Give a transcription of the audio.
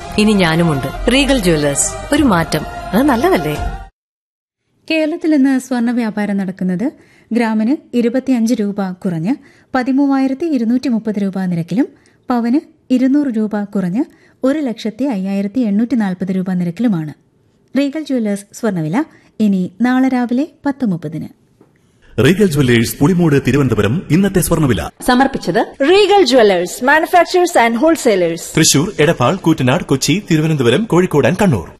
ഇനി ഞാനുമുണ്ട് Regal Jewellers ഒരു മാറ്റം അത് നല്ലതല്ലേ കേരളത്തിൽ ഇന്ന് സ്വർണ്ണ വ്യാപാരം നടക്കുന്നത് ഗ്രാമിന് ഇരുപത്തിയഞ്ച് രൂപ കുറഞ്ഞ് പതിമൂവായിരത്തി ഇരുന്നൂറ്റി മുപ്പത് രൂപ നിരക്കിലും പവന് ഇരുന്നൂറ് രൂപ കുറഞ്ഞ് ഒരു ലക്ഷത്തി അയ്യായിരത്തി എണ്ണൂറ്റി നാൽപ്പത് രൂപ നിരക്കിലുമാണ് റീഗൽ ജ്വല്ലേഴ്സ് സ്വർണ്ണവില ഇനി നാളെ രാവിലെ പത്ത് മുപ്പതിന് റീഗൽ ജ്വല്ലേഴ്സ് പുളിമൂട് തിരുവനന്തപുരം ഇന്നത്തെ സ്വർണ്ണവില സമർപ്പിച്ചത് Regal Jewellers manufacturers and wholesalers Thrissur Edappal Koottanad Kochi Thiruvananthapuram Kozhikode and Kannur